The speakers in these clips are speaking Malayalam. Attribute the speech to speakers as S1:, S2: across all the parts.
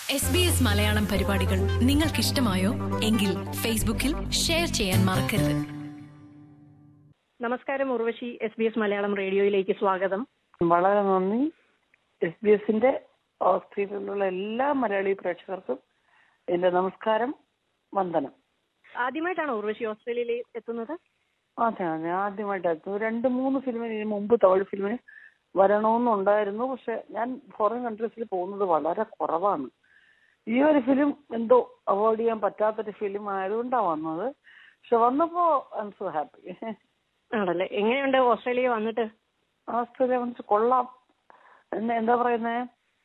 S1: എസ് ബി എസ് മലയാളം പരിപാടികൾ നിങ്ങൾക്കിഷ്ടമായോ എങ്കിൽ ഫേസ്ബുക്കിൽ ഷെയർ ചെയ്യാൻ മറക്കരുത്
S2: നമസ്കാരം Urvashi S B S Malayalam റേഡിയോയിലേക്ക് സ്വാഗതം
S3: വളരെ നന്ദി എസ് ബി എസിന്റെ ഓസ്ട്രേലിയയിലുള്ള എല്ലാ മലയാളി പ്രേക്ഷകർക്കും എന്റെ നമസ്കാരം വന്ദനം
S2: ആദ്യമായിട്ടാണോ ഉർവശി ഓസ്ട്രേലിയയിൽ എത്തുന്നത്
S3: അതെ അതെ ആദ്യമായിട്ടായിരുന്നു രണ്ട് മൂന്ന് ഫിലിമിന് ഇതിന് മുമ്പ് തമിഴ് ഫിലിമിന് വരണമെന്നുണ്ടായിരുന്നു പക്ഷെ ഞാൻ ഫോറിൻ കൺട്രീസിൽ പോകുന്നത് വളരെ കുറവാണ് ഈ ഒരു ഫിലിം എന്തോ അവോയ്ഡ് ചെയ്യാൻ പറ്റാത്തൊരു ഫിലിം ആയതുകൊണ്ടാണ് വന്നത് പക്ഷെ വന്നപ്പോ ഐ എം സോ ഹാപ്പി
S2: ആണല്ലേ എങ്ങനെയുണ്ട് ഓസ്ട്രേലിയ വന്നിട്ട്
S3: ഓസ്ട്രേലിയ വന്നിട്ട് കൊള്ളാം എന്ന് എന്താ പറയുന്നേ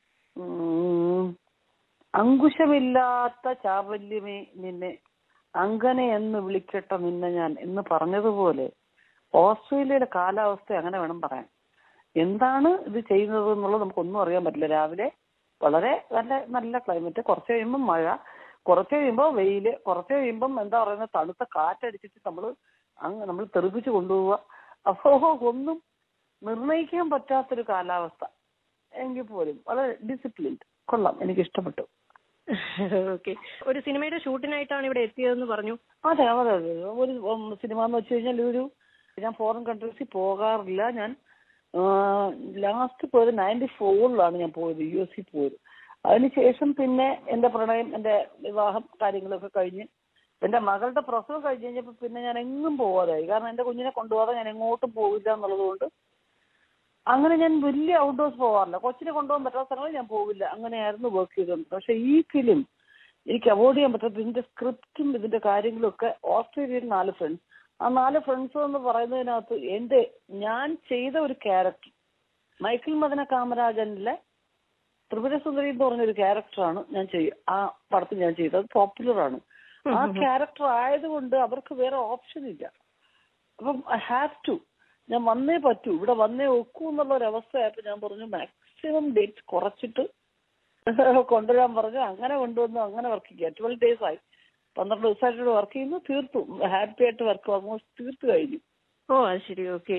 S3: ഉം, അങ്കുശമില്ലാത്ത ചാബല്യമേ നിന്നെ അങ്ങനെ എന്ന് വിളിക്കട്ടെ നിന്നെ ഞാൻ എന്ന് പറഞ്ഞതുപോലെ ഓസ്ട്രേലിയയിലെ കാലാവസ്ഥ അങ്ങനെ വേണം പറയാൻ എന്താണ് ഇത് ചെയ്യുന്നത് എന്നുള്ളത് നമുക്കൊന്നും അറിയാൻ പറ്റില്ല രാവിലെ വളരെ നല്ല നല്ല ക്ലൈമറ്റ് കുറച്ച് കഴിയുമ്പോൾ മഴ കുറച്ച് കഴിയുമ്പോൾ വെയില് കുറച്ച് കഴിയുമ്പം എന്താ പറയുന്നത് തണുത്ത കാറ്റടിച്ചിട്ട് നമ്മൾ അങ്ങ് നമ്മൾ തെറിപ്പിച്ച് കൊണ്ടുപോവുക അപ്പോ ഒന്നും നിർണയിക്കാൻ പറ്റാത്തൊരു കാലാവസ്ഥ എങ്കിൽ പോലും വളരെ ഡിസിപ്ലിൻഡ് കൊള്ളാം എനിക്ക് ഇഷ്ടപ്പെട്ടു
S2: ഓക്കെ ഒരു സിനിമയുടെ ഷൂട്ടിനായിട്ടാണ് ഇവിടെ എത്തിയതെന്ന് പറഞ്ഞു
S3: അതെ അതെ അതെ ഒരു ഉം, സിനിമ എന്ന് വെച്ച് കഴിഞ്ഞാൽ ഒരു ഞാൻ ഫോറിൻ കൺട്രീസിൽ പോകാറില്ല ഞാൻ ലാസ്റ്റ് പോയത് നയൻറ്റി ഫോറിലാണ് ഞാൻ പോയത് യു എസിൽ പോയത് അതിനുശേഷം പിന്നെ എന്റെ പ്രണയം എന്റെ വിവാഹം കാര്യങ്ങളൊക്കെ കഴിഞ്ഞ് എന്റെ മകളുടെ പ്രസവം കഴിഞ്ഞ് കഴിഞ്ഞപ്പോൾ പിന്നെ ഞാൻ എങ്ങും പോകാതായി കാരണം എന്റെ കുഞ്ഞിനെ കൊണ്ടുപോകാതെ ഞാൻ എങ്ങോട്ടും പോകില്ല എന്നുള്ളത് കൊണ്ട് അങ്ങനെ ഞാൻ വലിയ ഔട്ട്ഡോഴ്സ് പോകാറില്ല കൊച്ചിനെ കൊണ്ടുപോകാൻ പറ്റാത്ത സ്ഥലങ്ങളിൽ ഞാൻ പോകില്ല അങ്ങനെയായിരുന്നു വർക്ക് ചെയ്തത് പക്ഷെ ഈ ഫിലിം എനിക്ക് അവോയ്ഡ് ചെയ്യാൻ പറ്റാത്ത ഇതിന്റെ സ്ക്രിപ്റ്റും ഇതിന്റെ കാര്യങ്ങളും ഒക്കെ ഓസ്ട്രേലിയയിൽ നാല് ഫ്രണ്ട്സ് ആ നാല് ഫ്രണ്ട്സ് എന്ന് പറയുന്നതിനകത്ത് എന്റെ ഞാൻ ചെയ്ത ഒരു ക്യാരക്ടർ മൈക്കിൾ മദന കാമരാജനിലെ ത്രിപുര സുന്ദരി എന്ന് പറഞ്ഞൊരു ക്യാരക്ടറാണ് ഞാൻ ചെയ്യ ആ പടത്തിൽ ഞാൻ ചെയ്തത് പോപ്പുലർ ആണ് ആ ക്യാരക്ടർ ആയതുകൊണ്ട് അവർക്ക് വേറെ ഓപ്ഷൻ ഇല്ല അപ്പം ഐ ഹാവ് ടു ഞാൻ വന്നേ പറ്റൂ ഇവിടെ വന്നേ ഒക്കൂ എന്നുള്ള ഒരു അവസ്ഥയായപ്പോ ഞാൻ പറഞ്ഞു മാക്സിമം ഡേറ്റ് കുറച്ചിട്ട് കൊണ്ടുവരാൻ പറഞ്ഞു അങ്ങനെ കൊണ്ടുവന്നു അങ്ങനെ വർക്ക് ചെയ്യാം ട്വൽവ് ഡേയ്സ് ആയി പന്ത്രണ്ട് ദിവസമായിട്ട് വർക്ക് ചെയ്യുന്നു തീർത്തു ഹാപ്പി ആയിട്ട് വർക്ക് ഓൾമോസ്റ്റ് തീർത്തു കഴിഞ്ഞു
S2: ഓ അത് ശരി ഓക്കെ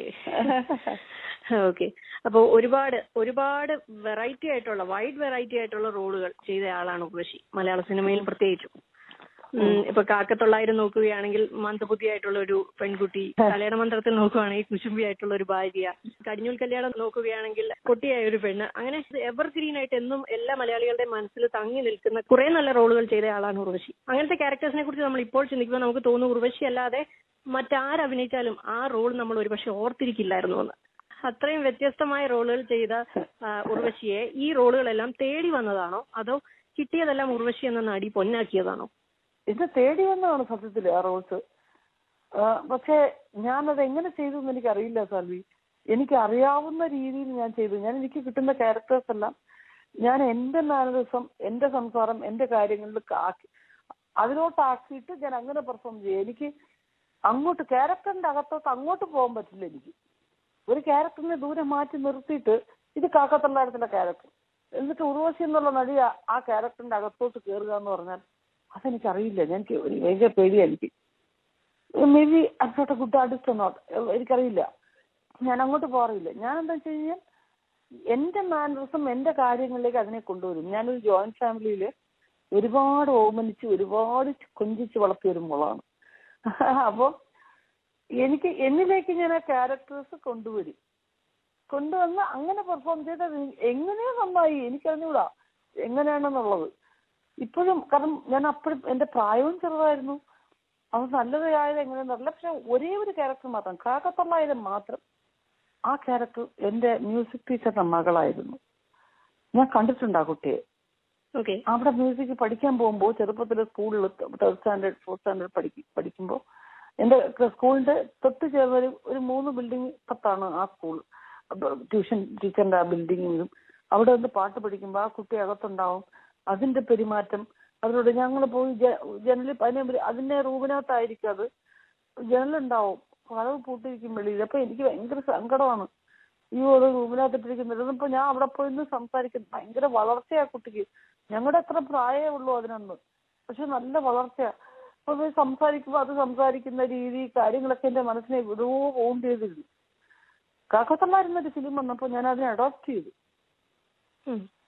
S2: ഓക്കെ അപ്പൊ ഒരുപാട് ഒരുപാട് വെറൈറ്റി ആയിട്ടുള്ള വൈഡ് വെറൈറ്റി ആയിട്ടുള്ള റോളുകൾ ചെയ്ത ആളാണ് ഉർവശി മലയാള സിനിമയിൽ പ്രത്യേകിച്ചും ഉം, ഇപ്പൊ കാക്കത്തൊള്ളായിരം നോക്കുകയാണെങ്കിൽ മന്ദബുദ്ധിയായിട്ടുള്ള ഒരു പെൺകുട്ടി കല്യാണ മന്ത്രത്തിൽ നോക്കുകയാണെങ്കിൽ കുശുംബി ആയിട്ടുള്ള ഒരു ഭാര്യ കടിഞ്ഞൂൽ കല്യാണം നോക്കുകയാണെങ്കിൽ പൊട്ടിയായ ഒരു പെണ്ണ് അങ്ങനെ എവർ ഗ്രീൻ ആയിട്ട് എന്നും എല്ലാ മലയാളികളുടെ മനസ്സിൽ തങ്ങി നിൽക്കുന്ന കുറെ നല്ല റോളുകൾ ചെയ്ത ആളാണ് ഉർവശി അങ്ങനത്തെ ക്യാരക്ടേഴ്സിനെ കുറിച്ച് നമ്മൾ ഇപ്പോൾ ചിന്തിക്കുമ്പോൾ നമുക്ക് തോന്നും ഉർവശി അല്ലാതെ മറ്റാരഭിനയിച്ചാലും ആ റോൾ നമ്മൾ ഒരുപക്ഷെ ഓർത്തിരിക്കില്ലായിരുന്നു എന്ന് അത്രയും വ്യത്യസ്തമായ റോളുകൾ ചെയ്ത ആ, ഉർവശിയെ ഈ റോളുകളെല്ലാം തേടി വന്നതാണോ അതോ കിട്ടിയതെല്ലാം ഉർവശി എന്ന നടി പൊന്നാക്കിയതാണോ
S3: ഇത് തേടി വന്നതാണ് സത്യത്തില് ആ റോൾസ് പക്ഷെ ഞാനത് എങ്ങനെ ചെയ്തു എന്ന് എനിക്ക് അറിയില്ല സാൽവി എനിക്ക് അറിയാവുന്ന രീതിയിൽ ഞാൻ ചെയ്തു ഞാൻ എനിക്ക് കിട്ടുന്ന ക്യാരക്ടേഴ്സ് എല്ലാം ഞാൻ എന്റെ മാനറിസം എന്റെ സംസാരം എന്റെ കാര്യങ്ങളിൽ ആക്കി അതിലോട്ടാക്കിയിട്ട് ഞാൻ അങ്ങനെ പെർഫോം ചെയ്യും എനിക്ക് അങ്ങോട്ട് ക്യാരക്ടറിന്റെ അകത്തോട്ട് അങ്ങോട്ട് പോകാൻ പറ്റില്ല എനിക്ക് ഒരു ക്യാരക്ടറിനെ ദൂരെ മാറ്റി നിർത്തിയിട്ട് ഇത് കാക്കത്തള്ളാരത്തിന്റെ ക്യാരക്ടർ എന്നിട്ട് ഉർവശി എന്നുള്ള നടി ആ- ആ ക്യാരക്ടറിന്റെ അകത്തോട്ട് കയറുക എന്ന് പറഞ്ഞാൽ അതെനിക്കറിയില്ല ഞാൻ എനിക്ക് ഒരു ഭയങ്കര പേടിയാ എനിക്ക് may be I not a good artist not എനിക്കറിയില്ല ഞാൻ അങ്ങോട്ട് പോകാറില്ല ഞാൻ എന്താ വെച്ച് കഴിഞ്ഞാൽ എന്റെ മാനറിസം എന്റെ കാര്യങ്ങളിലേക്ക് അതിനെ കൊണ്ടുവരും ഞാനൊരു ജോയിന്റ് ഫാമിലിയിൽ ഒരുപാട് ഓമനിച്ച് ഒരുപാട് കൊഞ്ചിച്ച് വളർത്തിയ ഒരു മോളാണ് അപ്പൊ എനിക്ക് എന്നിലേക്ക് ഞാൻ ആ ക്യാരക്ടേഴ്സ് കൊണ്ടുവരും കൊണ്ടുവന്ന് അങ്ങനെ പെർഫോം ചെയ്തത് എങ്ങനെയോ നന്നായി എനിക്കറിഞ്ഞൂടാ എങ്ങനെയാണെന്നുള്ളത് ഇപ്പോഴും കാരണം ഞാൻ അപ്പോഴും എന്റെ പ്രായവും ചെറുതായിരുന്നു അത് നല്ലതായത് എങ്ങനെയെന്നറിയില്ല പക്ഷെ ഒരേ ഒരു ക്യാരക്ടർ മാത്രം കാക്കത്തൊള്ളായിരം മാത്രം ആ ക്യാരക്ടർ എന്റെ മ്യൂസിക് ടീച്ചറുടെ മകളായിരുന്നു ഞാൻ കണ്ടിട്ടുണ്ട് ആ കുട്ടിയെ
S2: ഓക്കെ
S3: അവിടെ മ്യൂസിക് പഠിക്കാൻ പോകുമ്പോൾ ചെറുപ്പത്തിൽ സ്കൂളിൽ തേർഡ് സ്റ്റാൻഡേർഡ് ഫോർത്ത് സ്റ്റാൻഡേർഡ് പഠിക്കും പഠിക്കുമ്പോൾ എന്റെ സ്കൂളിന്റെ തൊട്ട് ചേർന്ന ഒരു ഒരു മൂന്ന് ബിൽഡിംഗ് തൊട്ടാണ് ആ സ്കൂൾ ട്യൂഷൻ ടീച്ചറിന്റെ ആ ബിൽഡിങ്ങും അവിടെ നിന്ന് പാട്ട് പഠിക്കുമ്പോൾ ആ കുട്ടി അകത്തുണ്ടാവും അതിന്റെ പെരുമാറ്റം അതിലൂടെ ഞങ്ങൾ പോയി ജനലിൽ അതിനെ അതിന്റെ റൂമിനകത്തായിരിക്കും അത് ജനലുണ്ടാവും കഥവ് പൂട്ടിയിരിക്കും വെളിയിൽ അപ്പൊ എനിക്ക് ഭയങ്കര സങ്കടമാണ് ഈ ഒരു റൂമിനകത്തിട്ടിരിക്കുന്നത് ഇപ്പൊ ഞാൻ അവിടെ പോയി നിന്ന് സംസാരിക്കും ഭയങ്കര വളർച്ചയാ കുട്ടിക്ക് ഞങ്ങളുടെ അത്ര പ്രായമേ ഉള്ളൂ അതിനൊന്ന് പക്ഷെ നല്ല വളർച്ചയാ അപ്പൊ പോയി സംസാരിക്കുമ്പോ അത് സംസാരിക്കുന്ന രീതി കാര്യങ്ങളൊക്കെ എന്റെ മനസ്സിനെ എവിടെയോ വോണ്ട് ചെയ്തിരുന്നു കാക്കത്തള്ളായിരുന്നൊരു ഫിലിം വന്നപ്പോ ഞാൻ അതിനെ അഡോപ്റ്റ് ചെയ്തു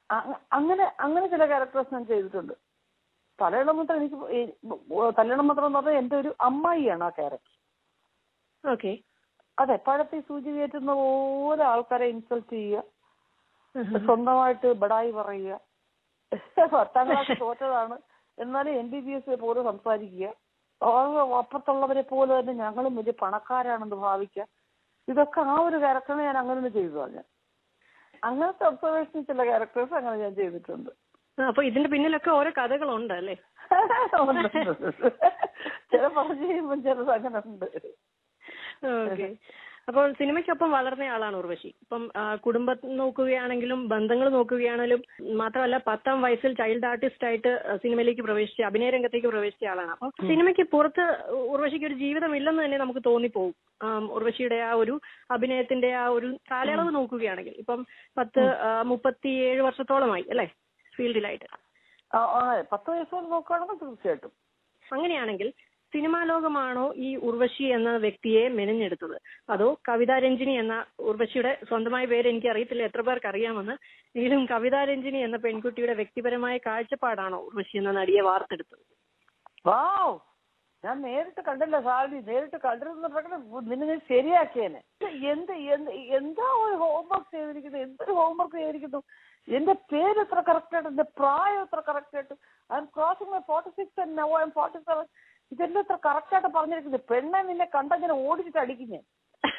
S3: അ- അങ്ങനെ അങ്ങനെ ചില ക്യാരക്ടേഴ്സ് ഞാൻ ചെയ്തിട്ടുണ്ട് തലയിളമുദ്ര എനിക്ക് തലയിളമുദ്ര എന്ന് പറഞ്ഞാൽ എന്റെ ഒരു അമ്മായിയാണ് ആ ക്യാരക്ടർ
S2: ഓക്കെ
S3: അതെ പഴത്തി സൂചി കയറ്റുന്ന പോലെ ആൾക്കാരെ ഇൻസൾട്ട് ചെയ്യുക സ്വന്തമായിട്ട് ബടായി പറയുക പത്താം ക്ലാസ് തോറ്റതാണ് എന്നാലും എം ബി ബി എസ് പോലെ സംസാരിക്കുക ആ അപ്പുറത്തുള്ളവരെ പോലെ തന്നെ ഞങ്ങളും വലിയ പണക്കാരാണെന്ന് ഭാവിക്കുക ഇതൊക്കെ ആ ഒരു ക്യാരക്ടറിനെ ഞാൻ അങ്ങനെ ചെയ്തതാണ് ഞാൻ അങ്ങനത്തെ ഒബ്സർവേഷൻ ചില ക്യാരക്ടേഴ്സ് അങ്ങനെ ഞാൻ ചെയ്തിട്ടുണ്ട്
S2: അപ്പൊ ഇതിന്റെ പിന്നിലൊക്കെ ഓരോ കഥകളുണ്ട് അല്ലേ
S3: ഉണ്ട്, ഉണ്ട്, ഉണ്ട്. ചില പറഞ്ഞു കഴിയുമ്പോൾ ചിലത് അങ്ങനെ ഉണ്ട്
S2: ഓക്കെ അപ്പോൾ സിനിമയ്ക്കൊപ്പം വളർന്ന ആളാണ് ഉർവശി ഇപ്പം ആ, കുടുംബം നോക്കുകയാണെങ്കിലും ബന്ധങ്ങൾ നോക്കുകയാണെങ്കിലും മാത്രമല്ല പത്താം വയസ്സിൽ ചൈൽഡ് ആർട്ടിസ്റ്റ് ആയിട്ട് ആ, സിനിമയിലേക്ക് പ്രവേശിച്ച അഭിനയ രംഗത്തേക്ക് പ്രവേശിച്ച ആളാണ് അപ്പം സിനിമയ്ക്ക് പുറത്ത് ഉർവശിക്ക് ഒരു ജീവിതമില്ലെന്ന് തന്നെ നമുക്ക് തോന്നിപ്പോകും ആം, ഉർവശിയുടെ ആ ഒരു അഭിനയത്തിന്റെ ആ ഒരു കാലയളവ് നോക്കുകയാണെങ്കിൽ ഇപ്പം പത്ത് ആ, മുപ്പത്തിയേഴ് വർഷത്തോളമായി അല്ലേ ഫീൽഡിലായിട്ട്
S3: ആ, ആ, പത്ത് വയസ്സോട് നോക്കുകയാണെങ്കിൽ തീർച്ചയായിട്ടും
S2: അങ്ങനെയാണെങ്കിൽ സിനിമാ ലോകമാണോ ഈ ഉർവശി എന്ന വ്യക്തിയെ മെനഞ്ഞെടുത്തത് അതോ കവിതാ രഞ്ജിനി എന്ന ഉർവശിയുടെ സ്വന്തമായ പേര് എനിക്ക് അറിയത്തില്ല എത്ര പേർക്ക് അറിയാമെന്ന് എങ്കിലും കവിതാ രഞ്ജിനി എന്ന പെൺകുട്ടിയുടെ വ്യക്തിപരമായ കാഴ്ചപ്പാടാണോ ഉർവശി എന്ന നടിയെ വാർത്തെടുത്തത്
S3: വാവ് ഞാൻ നേരിട്ട് കണ്ടില്ല സാലി നേരിട്ട് കണ്ടിരുന്നുണ്ടെങ്കിൽ നിന്നെ ഞാൻ ശരിയാക്കിയേനെ എന്ത് എന്ത് എന്താ ഒരു ഹോംവർക്ക് ചെയ്തിരിക്കുന്നത് എന്തൊരു ഹോംവർക്ക് ചെയ്തിരിക്കുന്നു എന്റെ പേര് എത്ര കറക്റ്റ് ആയിട്ട് എന്റെ പ്രായം എത്ര കറക്റ്റ് ആയിട്ട് I'm crossing my forty six and now I'm forty seven ഇതെല്ലാം എത്ര കറക്റ്റ് ആയിട്ട് പറഞ്ഞിരിക്കുന്നത് പെണ്ണെ നിന്നെ കണ്ട ഞാൻ ഓടിച്ചിട്ട് അടിക്കും ഞാൻ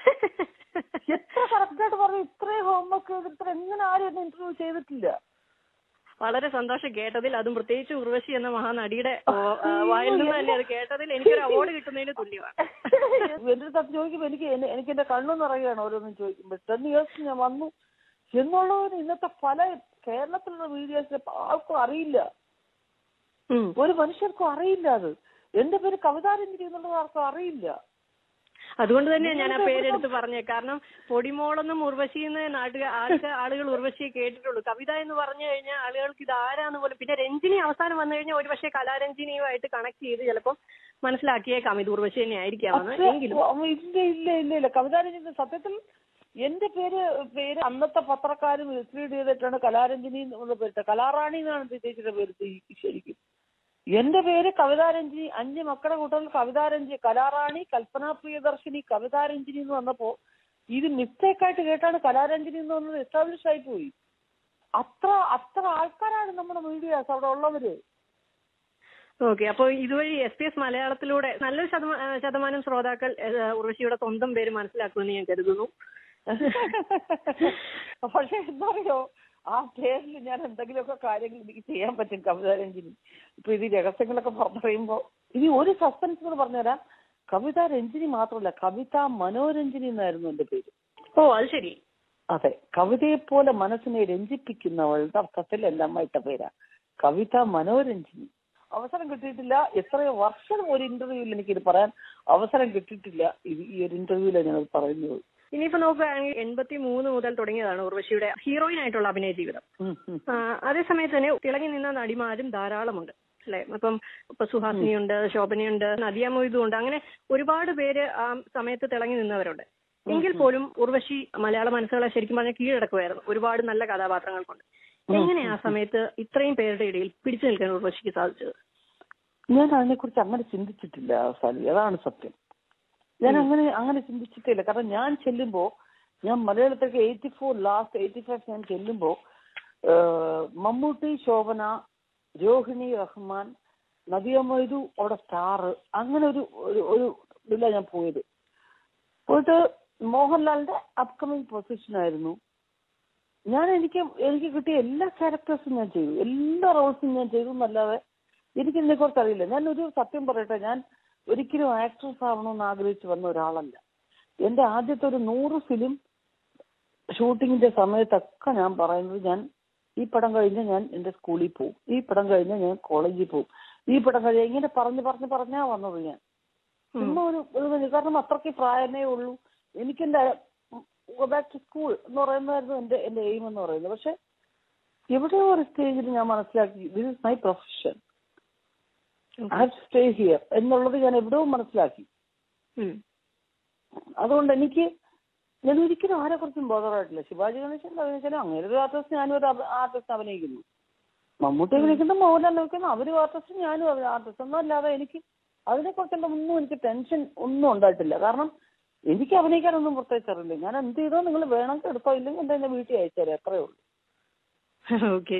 S3: എത്ര കറക്റ്റ് ആയിട്ട് പറഞ്ഞു ഇത്രയും ഹോംവർക്ക് ചെയ്തിട്ട് എങ്ങനെ ആരും എന്നെ ഇന്റർവ്യൂ ചെയ്തിട്ടില്ല
S2: വളരെ സന്തോഷം കേട്ടതിൽ അതും പ്രത്യേകിച്ച് ഉർവശി എന്ന മഹാനടിയുടെ ഓ, ആ, വായിൽ നിന്ന് തന്നെ അത് കേട്ടതിൽ എനിക്കൊരു അവാർഡ് കിട്ടുന്നതിന് തുല്യമാണ്
S3: എന്റെ അടുത്ത് ചോദിക്കുമ്പോ എനിക്ക് എന്നെ- എനിക്ക് എന്റെ കണ്ണു നിറയുകയാണ് ഓരോന്നും ചോദിക്കുമ്പോ ടെൻ ഇയേഴ്സ് ഞാൻ വന്നു എന്നുള്ളവന് ഇന്നത്തെ പല കേരളത്തിലുള്ള വീഡിയോസ് ആർക്കും അറിയില്ല
S2: ഉം.
S3: ഒരു മനുഷ്യർക്കും അറിയില്ല അത് എന്റെ പേര് കവിതാരഞ്ജലി എന്നുള്ളത് ആർക്കും അറിയില്ല
S2: അതുകൊണ്ട് തന്നെയാണ് ഞാൻ ആ പേരെടുത്ത് പറഞ്ഞത് കാരണം പൊടിമോളെന്നും ഉർവശിന്ന് നാട്ടുകാർ ആൾക്ക് ആളുകൾ ഉർവശിയെ കേട്ടിട്ടുള്ളൂ കവിത എന്ന് പറഞ്ഞു കഴിഞ്ഞാൽ ആളുകൾക്ക് ഇത് ആരാന്ന് പോലും പിന്നെ രഞ്ജിനി അവസാനം വന്നു കഴിഞ്ഞാൽ ഒരുപക്ഷെ കലാരഞ്ജിനിയുമായിട്ട് കണക്ട് ചെയ്ത് ചിലപ്പോൾ മനസ്സിലാക്കിയേക്കാം ഇത് ഉർവശി തന്നെ ആയിരിക്കാമെന്ന്
S3: പക്ഷേ,
S2: എങ്കിലും
S3: ഉം, ഇല്ല ഇല്ല ഇല്ല ഇല്ല കവിതാരഞ്ജലി സത്യത്തിൽ എന്റെ പേര് പേര് അന്നത്തെ പത്രക്കാരും മിസ്ലീഡ് ചെയ്തിട്ടാണ് കലാരഞ്ജനി എന്നുള്ള പേരിട്ട കലാറാണി എന്നാണ് ചേച്ചിയുടെ പേര് ഈ- ശരിക്കും എന്റെ പേര് കവിതാരഞ്ജനി അഞ്ച് മക്കളുടെ കൂട്ടത്തിൽ കവിതാരഞ്ജി കലാറാണി കൽപ്പന പ്രിയദർശിനി കവിതാരഞ്ജനി എന്ന് വന്നപ്പോ ഇത് മിസ്റ്റേക്ക് ആയിട്ട് കേട്ടാണ് കലാരഞ്ജനി എന്ന് പറഞ്ഞത് എസ്റ്റാബ്ലിഷ് ആയി പോയി അത്ര അത്ര ആൾക്കാരാണ് നമ്മുടെ മീഡിയാസ് അവിടെ ഉള്ളവര്
S2: ഓക്കെ അപ്പോൾ ഇതുവഴി എസ് പി എസ് മലയാളത്തിലൂടെ നല്ലൊരു ശതമാ- ആ, ശതമാനം ശ്രോതാക്കൾ ഏഹ്, ഉർവശിയുടെ സ്വന്തം പേര് മനസ്സിലാക്കുമെന്ന് ഞാൻ കരുതുന്നു
S3: പക്ഷെ എന്താ അറിയോ ആ പേരിൽ ഞാൻ എന്തെങ്കിലുമൊക്കെ കാര്യങ്ങൾ എനിക്ക് ചെയ്യാൻ പറ്റും കവിതാരഞ്ജിനി ഇപ്പൊ ഇത് ഈ രഹസ്യങ്ങളൊക്കെ പറയുമ്പോ ഇനി ഒരു സസ്പെൻസ് എന്ന് പറഞ്ഞുതരാം കവിത രഞ്ജിനി മാത്രമല്ല കവിത മനോരഞ്ജിനി എന്നായിരുന്നു എന്റെ പേര്
S2: ഓ അത് ശരി
S3: അതെ കവിതയെ പോലെ മനസ്സിനെ രഞ്ജിപ്പിക്കുന്നവളുടെ അർത്ഥത്തിൽ എന്റെ അമ്മ ഇട്ട പേരാ കവിത മനോരഞ്ജിനി അവസരം കിട്ടിയിട്ടില്ല എത്രയോ വർഷം ഒരു ഇന്റർവ്യൂവിൽ എനിക്കിത് പറയാൻ അവസരം കിട്ടിയിട്ടില്ല ഇത് ഈ ഒരു ഇന്റർവ്യൂവിലാണ് ഞാൻ പറയുന്നത്
S2: ഇനിയിപ്പോ നോക്കുകയാണെങ്കിൽ എൺപത്തി മൂന്ന് മുതൽ തുടങ്ങിയതാണ് ഉർവശിയുടെ ഹീറോയിൻ ആയിട്ടുള്ള അഭിനയ ജീവിതം
S3: ഉം, ഉം.
S2: ആ, അതേസമയത്ത് തന്നെ തിളങ്ങി നിന്ന നടിമാരും ധാരാളമുണ്ട് അല്ലെ അപ്പം ഇപ്പൊ സുഹാസിനിയുണ്ട് ശോഭനയുണ്ട് നദിയ മൊയ്തും ഉണ്ട് അങ്ങനെ ഒരുപാട് പേര് ആ സമയത്ത് തിളങ്ങി നിന്നവരുണ്ട് എങ്കിൽ പോലും ഉർവശി മലയാള മനസ്സുകളെ ശരിക്കും പറഞ്ഞാൽ കീഴടക്കുമായിരുന്നു ഒരുപാട് നല്ല കഥാപാത്രങ്ങൾ കൊണ്ട് എങ്ങനെ ആ സമയത്ത് ഇത്രയും പേരുടെ ഇടയിൽ പിടിച്ചു നിൽക്കാൻ ഉർവശിക്ക് സാധിച്ചത്
S3: ഞാൻ അതിനെക്കുറിച്ച് അങ്ങനെ ചിന്തിച്ചിട്ടില്ല സാലി അതാണ് സത്യം ഞാൻ അങ്ങനെ അങ്ങനെ ചിന്തിച്ചിട്ടില്ല കാരണം ഞാൻ ചെല്ലുമ്പോ ഞാൻ മലയാളത്തിലേക്ക് eighty four last eighty five ഞാൻ ചെല്ലുമ്പോ ഏഹ്, മമ്മൂട്ടി ശോഭന രോഹിണി റഹ്മാൻ നദിയ മൊയ്തു അവിടെ സ്റ്റാർ അങ്ങനെ ഒരു ഒരു- ഒരു ഇതില ഞാൻ പോയത് പോയിട്ട് മോഹൻലാലിന്റെ അപ്കമിങ് പൊസിഷൻ ആയിരുന്നു ഞാൻ എനിക്ക് എനിക്ക് കിട്ടിയ എല്ലാ ക്യാരക്ടേഴ്സും ഞാൻ ചെയ്തു എല്ലാ റോൾസും ഞാൻ ചെയ്തു എന്നല്ലാതെ എനിക്ക് ഇതിനെ കുറിച്ച് അറിയില്ല ഞാൻ ഒരു സത്യം പറയട്ടെ ഞാൻ ഒരിക്കലും ആക്ട്രസ് ആവണമെന്ന് ആഗ്രഹിച്ചു വന്ന ഒരാളല്ല എന്റെ ആദ്യത്തെ ഒരു നൂറ് ഫിലിം ഷൂട്ടിങ്ങിന്റെ സമയത്തൊക്കെ ഞാൻ പറയുന്നത് ഞാൻ ഈ പടം കഴിഞ്ഞ് ഞാൻ എന്റെ സ്കൂളിൽ പോകും ഈ പടം കഴിഞ്ഞ് ഞാൻ കോളേജിൽ പോകും ഈ പടം കഴിഞ്ഞ് ഇങ്ങനെ പറഞ്ഞ് പറഞ്ഞ് പറഞ്ഞാ വന്നത് ഞാൻ ചുമ്മാ ഒരു ഒരു minute. കാരണം അത്രയ്ക്ക് പ്രായമേ ഉള്ളൂ എനിക്കെന്റെ ബാക്ക് ടു സ്കൂൾ എന്ന് പറയുന്നതായിരുന്നു എന്റെ എന്റെ എയിം എന്ന് പറയുന്നത് പക്ഷെ എവിടെയോ ഒരു സ്റ്റേജിൽ ഞാൻ മനസ്സിലാക്കി this is my profession I have stay here എന്നുള്ളത് ഞാൻ എവിടെയോ മനസ്സിലാക്കി
S2: ഉം.
S3: അതുകൊണ്ട് എനിക്ക് ഞാൻ ഒരിക്കലും ആരെ കുറിച്ചും ബോധമായിട്ടില്ല ശിവാജി ഗണേശൻ അഭിനയിച്ചാലും അങ്ങനെ ഒരു ആർട്ടിസ്റ്റ് ഞാനും ഒരു ആർട്ടിസ്റ്റ് അഭിനയിക്കുന്നു മമ്മൂട്ടി അഭിനയിക്കുന്ന മോഹൻലാൽ അഭിനയിക്കുന്ന അവരും ആർട്ടിസ്റ്റ് ഞാനും ആർട്ടിസ്റ്റ് ഒന്നും അല്ലാതെ എനിക്ക് അതിനെക്കുറിച്ചുള്ള ഒന്നും എനിക്ക് ടെൻഷൻ ഒന്നും ഉണ്ടായിട്ടില്ല കാരണം എനിക്ക് അഭിനയിക്കാനൊന്നും പ്രത്യേകിച്ച് അറിയില്ല ഞാൻ എന്ത് ചെയ്തോ നിങ്ങൾ വേണമെങ്കിൽ എടുത്തോ ഇല്ലെങ്കിൽ എന്റെ എന്നെ വീട്ടിൽ അയച്ചുതരാം അത്രേ ഉള്ളൂ
S2: ഓക്കെ